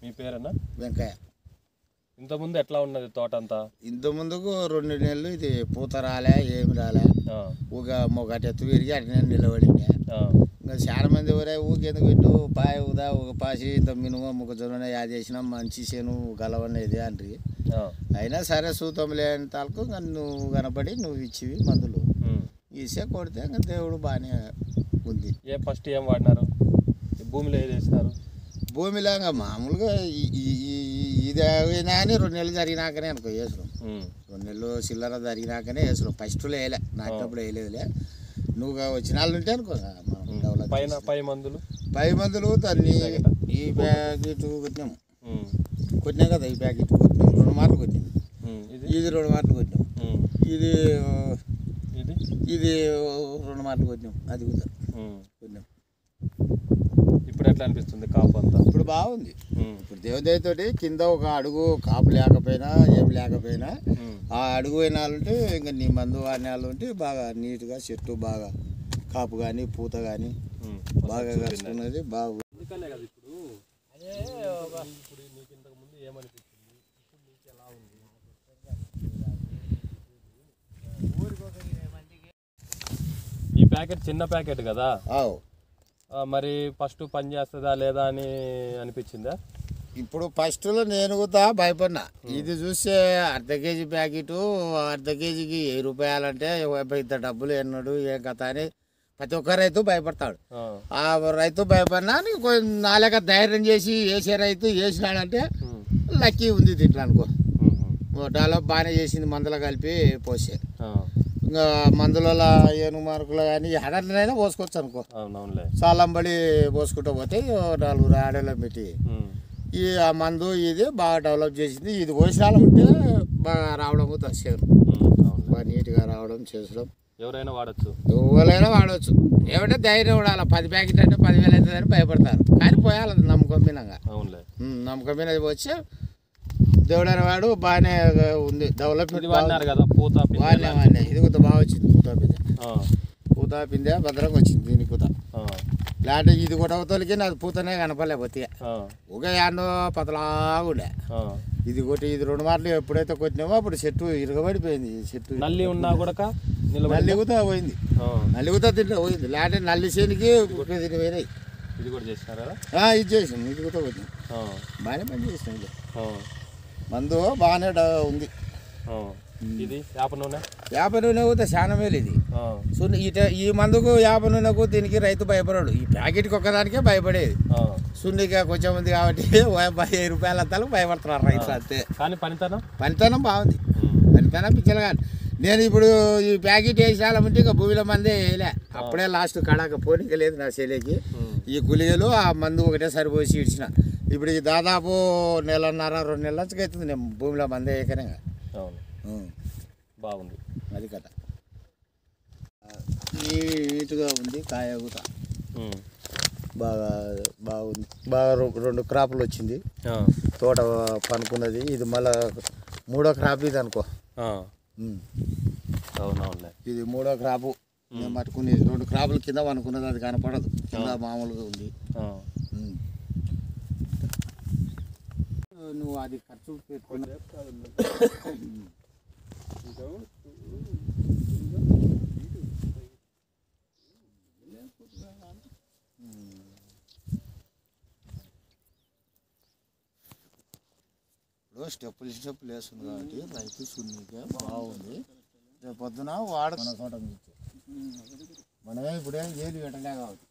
మీ పేరేనా వెంకయ్య ఇంతకుముందు ఎట్లా ఉన్నది తోట అంతా ఇంత ముందుకు రెండు నెలలు ఇది పూత రాలే ఏమి రాలే ఆ, ఒక ఒకటి ఎత్తు విరిగి అట్నే నిలబడింది ఆ, ఇంకా చాలా మంది ఊరే ఊకెందుకు పెట్టు పాయ ఉదా ఒక పాసి ఇంత మినుము మొక్కజొన్న యాద చేసినా మంచి చేను గలవనేది అంటారు ఆ, అయినా సరే సూతంలే అని తాలకు ఇంకా నువ్వు కనపడి నువ్వు ఇచ్చివి మందులు ఉమ్. ఇసే కొడితే ఇంకా దేవుడు బాగానే ఉంది ఏ ఫస్ట్ ఏం వాడినారు ఈ భూమిలో ఏది వేసినారు భూమిలో ఇంకా మామూలుగా ఈ- ఈ- ఈ- ఇది అయినా అని రెండు నెలలు జరిగినాకనే అనుకో వేసుకున్నాం ఉమ్, రెండు నెలలు చిల్లర జరిగినాకనే వేసుకున్నాం ఫస్ట్లో వేయలే నాటినప్పుడు వేయలేదులే నువ్వు వచ్చిన వాళ్ళు ఉంటే అనుకో ఇంకా మనం ఉమ్. డెవలప్ పైన చేసి. పై మందులు పై మందులు దాన్ని ప్యాకెటా? ఈ ప్యాకెట్ కొట్టినాం ఉమ్, కొట్టినాం కదా ఈ ప్యాకెట్ కొట్టినాం రెండు మార్లు కొట్టినాం ఉమ్, ఇది ఇది రెండు మార్లు కొట్టినాం ఉమ్, ఇది ఇది ఇది రెండు మార్లు కొట్టినాం అది కూడా ఉమ్. కొట్టినాం ఇప్పుడు ఎట్లా అనిపిస్తుంది కాపు అంతా ఇప్పుడు బాగుంది ఉమ్, ఇప్పుడు దేవదయతోటి కింద ఒక అడుగు కాపు లేకపోయినా ఏం లేకపోయినా ఉమ్, ఆ అడుగు పోయిన వాళ్ళు ఉంటే ఇంకా నీ మందు వాడిన వాళ్ళు ఉంటే బాగా నీట్గా చెట్టు బాగా కాపు కానీ పూత కానీ ఉమ్. బాగా కలుసుకున్నది బాగా అందుకనే కదా ఇప్పుడు అదే ఇప్పుడు నీకు ఇంతకు ముందు ఏమనిపించింది ఇప్పుడు నీకు ఎలా ఉంది ఈ ప్యాకెట్ చిన్న ప్యాకెట్ కదా ఆవు ఆ, మరి ఫస్ట్ పని చేస్తుందా లేదా అని అనిపించిందా ఇప్పుడు ఫస్ట్లో నేను కూడా భయపడినా ఇది చూస్తే అర్ధ కేజీ ప్యాకెట్ అర్ధ కేజీకి వెయ్యి రూపాయలంటే ఇంత డబ్బులు ఎన్నడు ఏం కథ అని ప్రతి ఒక్క రైతు భయపడతాడు ఆ, ఆ రైతు భయపడినా నీకు కొంచెం నాలుక ధైర్యం చేసి వేసే రైతు వేసినాడంటే ఉమ్, లక్కీ ఉంది దీంట్లో అనుకో ఉమ్, ఉమ్, డెవలప్ బాగానే చేసింది మందులు కలిపి పోసే ఆ, ఇంకా మందుల ఏను మార్కులు కానీ ఎడనైనా పోసుకోవచ్చు అనుకో అవునవునులే సాలంబడి పోసుకుంటూ పోతే ఓ నాలుగు రాడలో పెట్టి ఉమ్, ఈ ఆ మందు ఇది బాగా డెవలప్ చేసింది ఇది పోసాలం ఉంటే బాగా రావడం వచ్చాను ఉమ్, అవునులే బాగా నీట్గా రావడం చేసడం ఎవరైనా వాడచ్చు ఎవరైనా వాడవచ్చు ఏమంటే ధైర్యం ఉండాలి పది ప్యాకెట్ అంటే పదివేలు అవుతుందని భయపడతారు కానీ పోయాలి అది నమ్మకం మీనంగా అవునులే ఉమ్, నమ్మకం మీద వచ్చి దేవుడైన వాడు బాగానే ఉంది డెవలప్మెంట్ ఇది వాడినారు కదా పూత పిందె వాడినా వాడినా ఇది కూడా బాగా వచ్చింది పూత పిందె ఆ, పూత పిందె భద్రంగా వచ్చింది దీనికి పూత ఆ, లేదంటే ఇది కూడా తొలికి నాది పూతనే కనపడలేకపోతే ఆ, ఒక యాన్నో పతలాగా ఉండే ఆ. ఇది కొట్టి ఇది రెండు మార్లు ఎప్పుడైతే కొట్టినామో అప్పుడు చెట్టు ఇరగబడిపోయింది ఈ చెట్టు నల్లి ఉన్నా కూడా నిలబడి నల్లి కూడా పోయింది నల్లి కూడా తింటే పోయింది లేదంటే నల్లి చేనికి తిని పోయినాయి ఇది కూడా చేసినారు కదా ఆ, ఇది చేసినాం ఇది కూడా పోయింది ఆ, బాగానే పని చేసినాం ఇది. ఆ, మందు బాగానే డ- ఉంది ఆ. ఇది వేప నూనె యాభై నూనె కూడా చాలా మేలు ఇది ఆ, సో ఈ ట- ఈ మందుకు యాభై నూనెకు దీనికి రైతు భయపడాడు ఈ ప్యాకెట్కి ఒక్కదానికే భయపడేది ఆ. సున్నిగా కొంచెం ఉంది కాబట్టి ఓ వెయ్యి రూపాయల అంతా భయపడుతున్నారు రైతులు అంతే కానీ పనితనం పనితనం బాగుంది ఉమ్, పనితనం పిచ్చలు కాదు నేను ఇప్పుడు ఈ ప్యాకెట్ వేసాలంటే ఇంకా భూమిలో మందే వేయలే అప్పుడే లాస్ట్ కడాక పోనీక లేదు నా చెల్లికి ఉమ్, ఈ గుళికలు ఆ మందు ఒకటే సరిపోసి ఇడిచిన ఇప్పుడు ఈ దాదాపు నెలన్నర రెండు నెలల నుంచి అవుతుంది నేను భూమిలో మందే వేయకనే అవును బాగుంది అది కథ నీట్గా ఉంది కాయ కూడా ఉమ్, బాగా బాగుంది బాగా రె- రెండు క్రాపులు వచ్చింది ఆ, తోట పనుకున్నది ఇది మళ్ళా మూడో క్రాప్ ఇది అనుకో ఆ, ఉమ్. అవునవునులే ఇది మూడో క్రాపు నేను పట్టుకునేది రెండు క్రాపుల కింద అనుకున్నది అది కనపడదు కింద మామూలుగా ఉంది ఆ, ఉమ్. నువ్వు అది ఖర్చు పెట్టుకున్న ఇప్పుడు స్టెప్పులు స్టెప్పులు వేస్తుంది కాబట్టి రైతు సున్నిగా బాగుంది రేపు పొద్దున వాడ మన తోట నుంచి మనమే ఇప్పుడే ఏది పెట్టలే కాబట్టి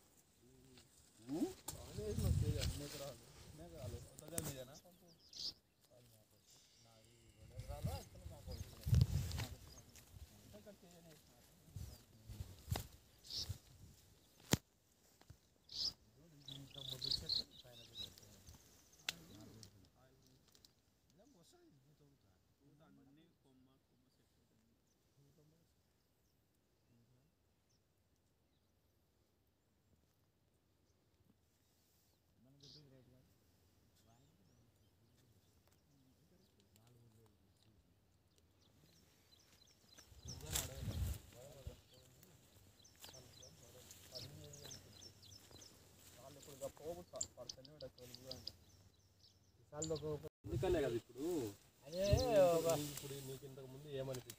అందుకనే కదా ఇప్పుడు నీకు ఇప్పుడు నీకు ఇంతకు ముందు ఏమనిపించింది